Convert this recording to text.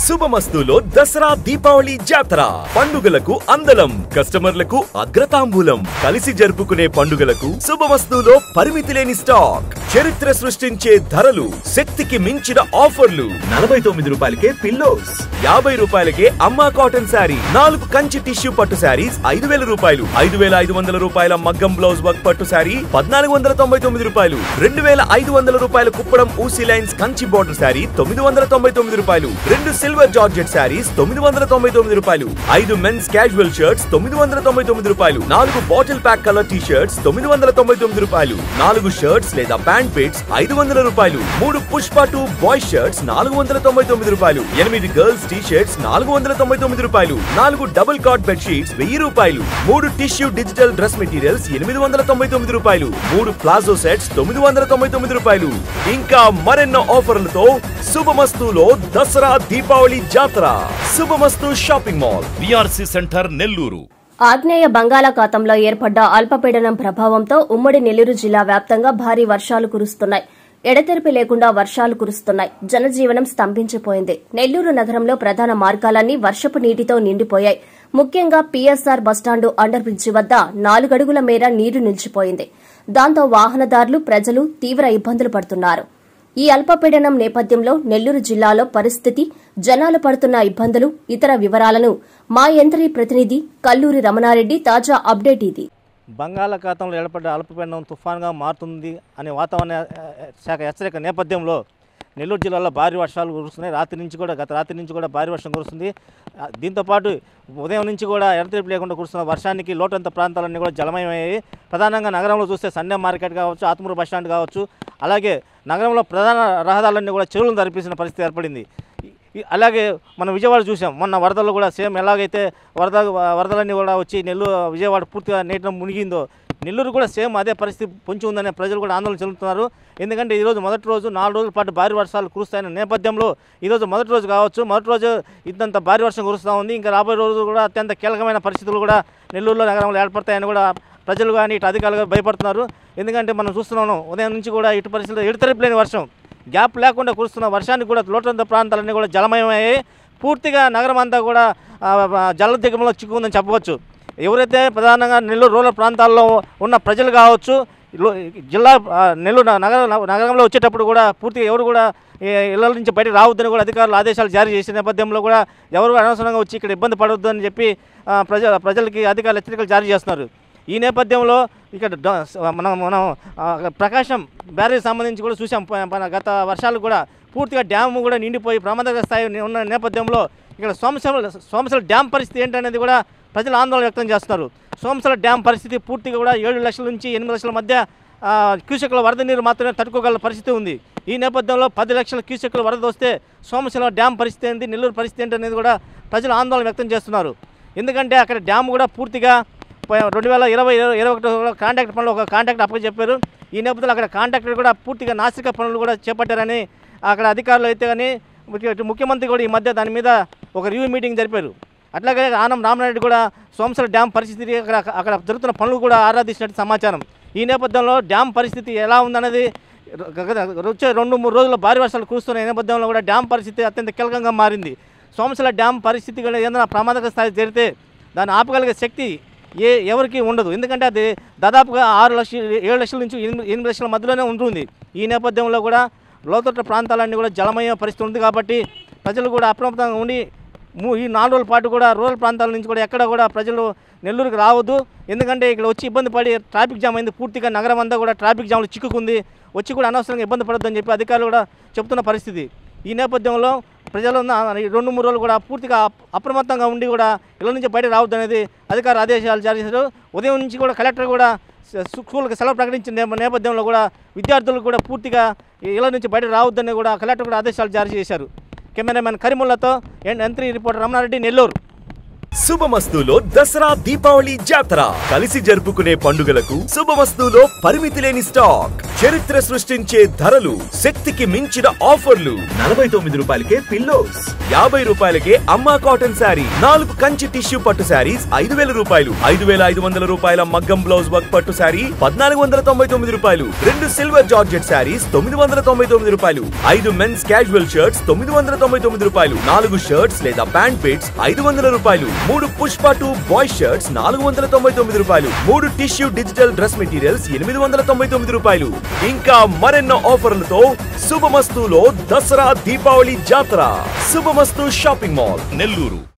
శుభమస్తులో దసరా దీపావళి జాతర పండుగలకు అందలం కస్టమర్లకు అగ్రతాంబూలం కలిసి జరుపుకునే పండుగలకు శుభమస్తులో పరిమితి లేని స్టాక్ చరిత్ర సృష్టించే ధరలు శక్తికి మించిన ఆఫర్లు నలభై తొమ్మిది రూపాయలకే పిల్లోస్ యాభై రూపాయలకే అమ్మా కాటన్ శారీ నాలుగు కంచి టిష్యూ పట్టు శారీస్ ఐదు వేల రూపాయలు ఐదు వేల ఐదు వందల రూపాయల మగ్గం బ్లౌజ్ వర్క్ పట్టు శారీ పద్నాలుగు వందల తొంభై తొమ్మిది రూపాయలు రెండు వేల ఐదు వందల రూపాయల కుప్పడం ఊసీ లైన్స్ కంచి బోర్డర్ శారీ తొమ్మిది వందల తొంభై తొమ్మిది రూపాయలు రెండు సిల్వర్ జార్జెట్ శారీస్ తొమ్మిది వందల తొంభై తొమ్మిది రూపాయలు ఐదు మెన్స్ క్యాజువల్ షర్ట్స్ తొమ్మిది వందల తొంభై తొమ్మిది రూపాయలు నాలుగు bottle pack colour T shirts తొమ్మిది వందల తొంభై తొమ్మిది రూపాయలు నాలుగు షర్ట్స్ లేదా ప్యాంట్ పిట్స్ ఐదు వందల రూపాయలు మూడు పుష్ప టూ బాయ్ షర్ట్స్ నాలుగు వందల తొంభై తొమ్మిది రూపాయలు ఎనిమిది గర్ల్స్ టీ షర్ట్స్ నాలుగు వందల తొంభై తొమ్మిది రూపాయలు నాలుగు డబుల్ కాట్ బెడ్ షీట్స్ వెయ్యి రూపాయలు మూడు టిష్యూ డిజిటల్ డ్రెస్ మెటీరియల్స్ ఎనిమిది వందల తొంభై తొమ్మిది రూపాయలు మూడు ప్లాజో సెట్స్ తొమ్మిది వందల తొంభై తొమ్మిది రూపాయలు ఇంకా మరెన్నో ఆఫర్లతో శుభమస్తులో దసరా దీపావళి జాతర Shubhamastu shopping mall VRC centre Nellore ఆగ్నేయ బంగాళాఖాతంలో ఏర్పడ్డ అల్పపీడనం ప్రభావంతో ఉమ్మడి నెల్లూరు జిల్లా వ్యాప్తంగా భారీ వర్షాలు కురుస్తున్నాయి ఎడతెరిపి లేకుండా వర్షాలు కురుస్తున్నాయి జనజీవనం స్తంభించిపోయింది నెల్లూరు నగరంలో ప్రధాన మార్గాలన్నీ వర్షపు నీటితో నిండిపోయాయి ముఖ్యంగా పీఎస్ఆర్ బస్టాండు అండర్ బ్రిడ్జి వద్ద నాలుగడుగుల మేర నీరు నిలిచిపోయింది దాంతో వాహనదారులు ప్రజలు తీవ్ర ఇబ్బందులు పడుతున్నారు ఈ అల్పపీడనం నేపథ్యంలో నెల్లూరు జిల్లాలో పరిస్థితి జనాలు పడుతున్న ఇబ్బందులు ఇతర వివరాలను మా యంత్రి ప్రతినిధి కల్లూరి రమణారెడ్డి తాజా అప్డేట్ ఇది బంగాళాఖాతంలో ఏర్పడ్డ అల్పపీడనం తుఫాన్గా మారుతుంది అనే వాతావరణ ఆ, శాఖ హెచ్చరిక నేపథ్యంలో నెల్లూరు జిల్లాలో భారీ వర్షాలు కురుస్తున్నాయి రాత్రి నుంచి కూడా గత రాత్రి నుంచి కూడా భారీ వర్షం కురుస్తుంది ఆ, దీంతోపాటు ఉదయం నుంచి కూడా ఎడతెరిపి లేకుండా కురుస్తున్న వర్షానికి లోటంత ప్రాంతాలన్నీ కూడా జలమయమయ్యాయి ప్రధానంగా నగరంలో చూస్తే సండే మార్కెట్ కావచ్చు ఆత్మూరు బస్టాండ్ కావచ్చు అలాగే నగరంలో ప్రధాన రహదారులన్నీ కూడా చెరువులను తరిపేసిన పరిస్థితి ఏర్పడింది ఈ- ఈ- అలాగే మనం విజయవాడ చూసాం మొన్న వరదలు కూడా సేమ్ ఎలాగైతే వరద వరదలన్నీ కూడా వచ్చి నెల్లూరు విజయవాడ పూర్తిగా నీటిలో మునిగిందో నెల్లూరు కూడా సేమ్ అదే పరిస్థితి పొంచి ఉందనే ప్రజలు కూడా ఆందోళన చెందుతున్నారు ఎందుకంటే ఈరోజు మొదటి రోజు నాలుగు రోజుల పాటు భారీ వర్షాలు కురుస్తాయన్న నేపథ్యంలో ఈరోజు మొదటి రోజు కావచ్చు మొదటి రోజు ఇంతంత భారీ వర్షం కురుస్తూ ఉంది ఇంకా రాబోయే రోజు కూడా అత్యంత కీలకమైన పరిస్థితులు కూడా నెల్లూరులో నగరంలో ఏర్పడతాయని కూడా ప్రజలు కానీ ఇటు అధికారులు కానీ భయపడుతున్నారు ఎందుకంటే మనం చూస్తున్నాము ఉదయం నుంచి కూడా ఇటు పరిస్థితుల్లో ఎడతెరిపి లేని వర్షం గ్యాప్ లేకుండా కురుస్తున్న వర్షానికి కూడా లోటంత ప్రాంతాలన్నీ కూడా జలమయమయ్యాయి పూర్తిగా నగరం అంతా కూడా ఆ, ఆ, జల దిగంలో చిక్కుందని చెప్పవచ్చు ఎవరైతే ప్రధానంగా నెల్లూరు రూరల్ ప్రాంతాల్లో ఉన్న ప్రజలు కావచ్చు లో- జిల్లా ఆ, నెల్లూరు నగర నగరంలో వచ్చేటప్పుడు కూడా పూర్తిగా ఎవరు కూడా ఈ ఇళ్ల నుంచి బయటకు రావద్దని కూడా అధికారులు ఆదేశాలు జారీ చేసిన నేపథ్యంలో కూడా ఎవరు అనవసరంగా వచ్చి ఇక్కడ ఇబ్బంది పడవద్దు అని చెప్పి ఆ, ప్రజ ప్రజలకి అధికారులు హెచ్చరికలు జారీ చేస్తున్నారు ఈ నేపథ్యంలో ఇక్కడ డ- మనం మనం ఆ, ప్రకాశం బ్యారేజ్ సంబంధించి కూడా చూసాం ప- మన గత వర్షాలు కూడా పూర్తిగా డ్యామ్ కూడా నిండిపోయి ప్రమాదకర స్థాయి ఉన్న నేపథ్యంలో ఇక్కడ సోమశల సోమశల డ్యామ్ పరిస్థితి ఏంటనేది కూడా ప్రజలు ఆందోళన వ్యక్తం చేస్తున్నారు సోమశల డ్యామ్ పరిస్థితి పూర్తిగా కూడా ఏడు లక్షల నుంచి ఎనిమిది లక్షల మధ్య ఆ, క్యూసెక్ల వరద నీరు మాత్రమే తట్టుకోగల పరిస్థితి ఉంది ఈ నేపథ్యంలో పది లక్షల క్యూసెక్ల వరద వస్తే సోమశిల డ్యామ్ పరిస్థితి ఏంటి నెల్లూరు పరిస్థితి ఏంటి అనేది కూడా ప్రజలు ఆందోళన వ్యక్తం చేస్తున్నారు ఎందుకంటే అక్కడ డ్యామ్ కూడా పూర్తిగా ప- రెండు వేల ఇరవై ఇరవై ఒకటి కాంట్రాక్ట్ పనులు ఒక కాంట్రాక్ట్ అప్పచెప్పారు ఈ నేపథ్యంలో అక్కడ కాంట్రాక్టర్ కూడా పూర్తిగా నాసిక పనులు కూడా చేపట్టారని అక్కడ అధికారులు అయితే కానీ ముఖ్య- ఇటు ముఖ్యమంత్రి కూడా ఈ మధ్య దాని మీద ఒక రివ్యూ మీటింగ్ జరిపారు అట్లాగే ఆనం రామనాయుడు కూడా సోమశల డ్యామ్ పరిస్థితి అక్కడ అక్కడ జరుగుతున్న పనులు కూడా ఆరాధించినట్టు సమాచారం ఈ నేపథ్యంలో డ్యామ్ పరిస్థితి ఎలా ఉందన్నది గ- గ- వచ్చే రెండు మూడు రోజుల్లో భారీ వర్షాలు కురుస్తున్న నేపథ్యంలో కూడా డ్యామ్ పరిస్థితి అత్యంత కీలకంగా మారింది సోమశల డ్యామ్ పరిస్థితి కూడా ఏదైనా ప్రమాదక స్థాయి జరిగితే దాన్ని ఆపగలిగే శక్తి ఏ ఎవరికి ఉండదు ఎందుకంటే అది దాదాపుగా ఆరు లక్షలు ఏడు లక్షల నుంచి ఎనిమిది ఎనిమిది లక్షల మధ్యలోనే ఉంటుంది ఈ నేపథ్యంలో కూడా లోతట్టు ప్రాంతాలన్నీ కూడా జలమయ పరిస్థితి ఉంది కాబట్టి ప్రజలు కూడా అప్రమత్తంగా ఉండి మూ- ఈ నాలుగు రోజుల పాటు కూడా రూరల్ ప్రాంతాల నుంచి కూడా ఎక్కడ కూడా ప్రజలు నెల్లూరుకి రావద్దు ఎందుకంటే ఇక్కడ వచ్చి ఇబ్బంది పడి ట్రాఫిక్ జామ్ అయింది పూర్తిగా నగరం అంతా కూడా ట్రాఫిక్ జామ్లో చిక్కుకుంది వచ్చి కూడా అనవసరంగా ఇబ్బంది పడొద్దని చెప్పి అధికారులు కూడా చెప్తున్న పరిస్థితి ఈ నేపథ్యంలో ప్రజలు ఉన్న ఈ రెండు మూడు రోజులు కూడా పూర్తిగా అప్- అప్రమత్తంగా ఉండి కూడా ఇళ్ళ నుంచి బయట రావద్దు అనేది అధికార ఆదేశాలు జారీ చేశారు ఉదయం నుంచి కూడా కలెక్టర్ కూడా స- స్కూల్కి సెలవు ప్రకటించిన నేప- నేపథ్యంలో కూడా విద్యార్థులకు కూడా పూర్తిగా ఈ ఇళ్ళ నుంచి బయట రావద్దని కూడా కలెక్టర్ కూడా ఆదేశాలు జారీ చేశారు కెమెరామెన్ కరిముల్లతో N three reporter Ramana Reddy Nellore శుభమస్తులో దసరా దీపావళి జాతర కలిసి జరుపుకునే పండుగలకు శుభమస్తులో పరిమితి లేని స్టాక్ చరిత్ర సృష్టించే ధరలు శక్తికి మించిన ఆఫర్లు నలభై తొమ్మిది రూపాయలకే పిల్లోస్ యాభై రూపాయలకే అమ్మా కాటన్ శారీ నాలుగు కంచి టిష్యూ పట్టు శారీస్ ఐదు వేల రూపాయలు ఐదు వేల ఐదు వందల రూపాయల మగ్గం బ్లౌజ్ వర్క్ పట్టు శారీ పద్నాలుగు వందల తొంభై తొమ్మిది రూపాయలు రెండు సిల్వర్ జార్జెట్ శారీస్ తొమ్మిది వందల తొంభై తొమ్మిది రూపాయలు ఐదు మెన్స్ క్యాజువల్ షర్ట్స్ తొమ్మిది వందల తొంభై తొమ్మిది రూపాయలు నాలుగు షర్ట్స్ లేదా ప్యాంట్ పిట్స్ ఐదు వందల రూపాయలు మూడు పుష్ప టూ బాయ్ షర్ట్స్ నాలుగు వందల తొంభై తొమ్మిది రూపాయలు మూడు టిష్యూ డిజిటల్ డ్రెస్ మెటీరియల్స్ ఎనిమిది వందల తొంభై తొమ్మిది రూపాయలు ఇంకా మరెన్నో ఆఫర్లతో శుభమస్తులో దసరా దీపావళి జాతర శుభమస్తు షాపింగ్ మాల్ నెల్లూరు